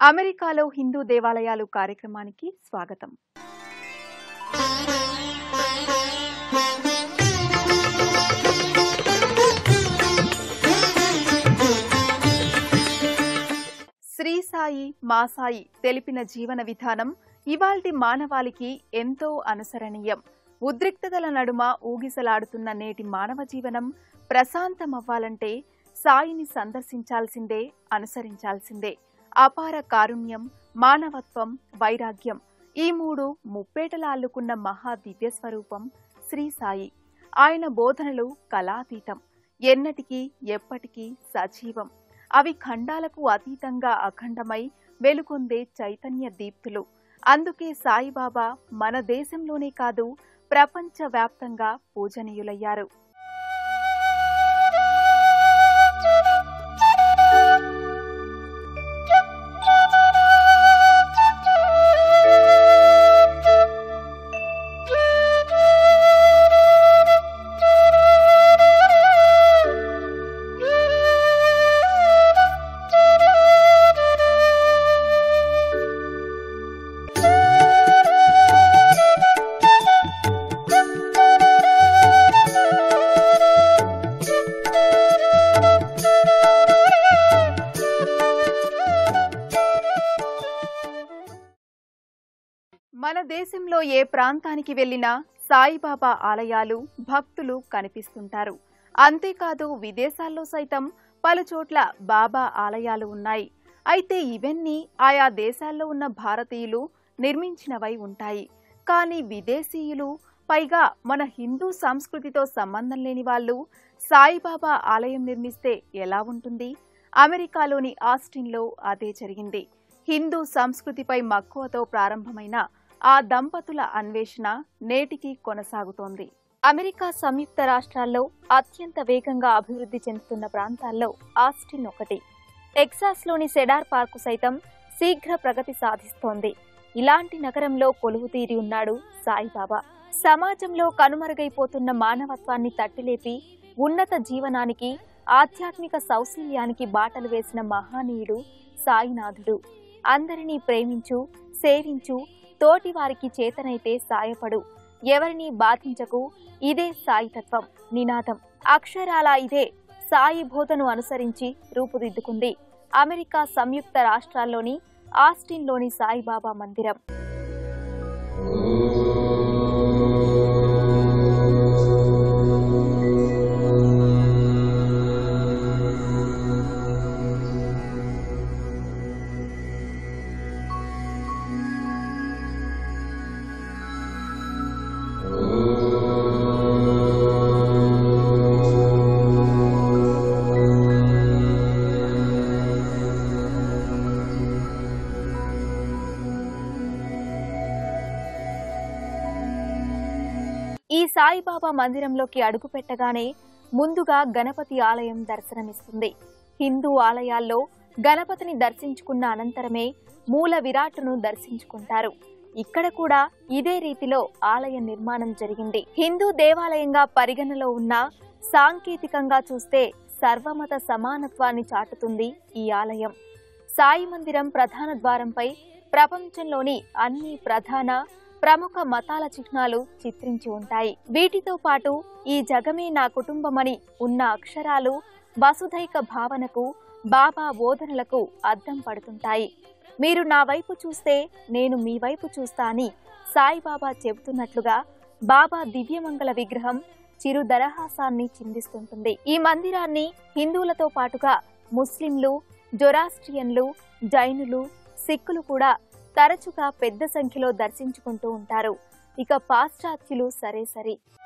అమెరికాలో హిందూ దేవాలయాలు కార్యక్రమానికి స్వాగతం శ్రీ సాయి మా సాయి తెలిపిన జీవన విధానం ఇవాల్టి మానవాళికి ఎంతో అనుసరణీయం ఉద్రిక్తతల నడుమ ఊగిసలాడుతున్న నేటి మానవ జీవనం ప్రశాంతమవ్వాలంటే సాయిని సందర్శించాల్సిందే అనుసరించాల్సిందే అపార కారుణ్యం మానవత్వం వైరాగ్యం ఈ మూడు ముప్పేటల అల్లుకున్న మహా దివ్య స్వరూపం శ్రీ సాయి ఆయన బోధనలు కళాతీతం ఎన్నటికీ ఎప్పటికీ సజీవం అవి ఖండాలకు అతీతంగా అఖండమై వెలుగొందే చైతన్య దీప్తులు అందుకే సాయిబాబా మన దేశంలోనే కాదు ప్రపంచ వ్యాప్తంగా పూజనీయులయ్యారు మన దేశంలో ఏ ప్రాంతానికి వెళ్ళినా సాయిబాబా ఆలయాలు భక్తులు కనిపిస్తుంటారు అంతేకాదు విదేశాల్లో సైతం పలు చోట్ల బాబా ఆలయాలు ఉన్నాయి అయితే ఇవన్నీ ఆయా దేశాల్లో ఉన్న భారతీయులు నిర్మించినవై ఉంటాయి కానీ విదేశీయులు పైగా మన హిందూ సంస్కృతితో సంబంధం లేని వాళ్ళు సాయిబాబా ఆలయం నిర్మిస్తే ఎలా ఉంటుంది అమెరికాలోని ఆస్టిన్లో అదే జరిగింది హిందూ సంస్కృతిపై మక్కువతో ప్రారంభమైన ఆ దంపతుల అన్వేషణ నేటికి కొనసాగుతోంది అమెరికా సంయుక్త రాష్ట్రాల్లో అత్యంత వేగంగా అభివృద్ధి చెందుతున్న ప్రాంతాల్లో ఆస్టిన్ ఒకటి టెక్సాస్లోని సెడార్ పార్కు సైతం శీఘ్ర ప్రగతి సాధిస్తోంది ఇలాంటి నగరంలో కొలువు తీరి ఉన్నాడు సాయిబాబా సమాజంలో కనుమరుగైపోతున్న మానవత్వాన్ని తట్టిలేపి ఉన్నత జీవనానికి ఆధ్యాత్మిక సౌశీల్యానికి బాటలు వేసిన మహానీయుడు సాయినాథుడు అందరినీ ప్రేమించు సేవించు తోటి వారికి చేతనైతే సాయపడు ఎవరిని బాధించకు ఇదే సాయితత్వం నినాదం అక్షరాల ఇదే సాయి బోధను అనుసరించి రూపుదిద్దుకుంది అమెరికా సంయుక్త రాష్ట్రాల్లోని ఆస్టిన్లోని సాయిబాబా మందిరం ఈ సాయిబాబా మందిరంలోకి అడుగుపెట్టగానే ముందుగా గణపతి ఆలయం దర్శనమిస్తుంది హిందూ ఆలయాల్లో గణపతిని దర్శించుకున్న అనంతరమే మూల విరాట్టును దర్శించుకుంటారు ఇక్కడ కూడా ఇదే రీతిలో ఆలయ నిర్మాణం జరిగింది హిందూ దేవాలయంగా పరిగణలో ఉన్న సాంకేతికంగా చూస్తే సర్వమత సమానత్వాన్ని చాటుతుంది ఈ ఆలయం సాయి మందిరం ప్రధాన ద్వారంపై ప్రపంచంలోని అన్ని ప్రధాన ప్రముఖ మతాల చిహ్నాలు చిత్రించి ఉంటాయి వీటితో పాటు ఈ జగమే నా కుటుంబమని ఉన్న అక్షరాలు వసుధైక భావనకు బాబా బోధనలకు అద్దం పడుతుంటాయి మీరు నా వైపు చూస్తే నేను మీ వైపు చూస్తా అని సాయిబాబా చెబుతున్నట్లుగా బాబా దివ్యమంగళ విగ్రహం చిరు దరహాసాన్ని చిందిస్తుంటుంది ఈ మందిరాన్ని హిందువులతో పాటుగా ముస్లింలు జొరాస్ట్రియన్లు జైనులు సిక్కులు కూడా తరచుగా పెద్ద సంఖ్యలో దర్శించుకుంటూ ఉంటారు ఇక పాశ్చాత్యులు సరే సరి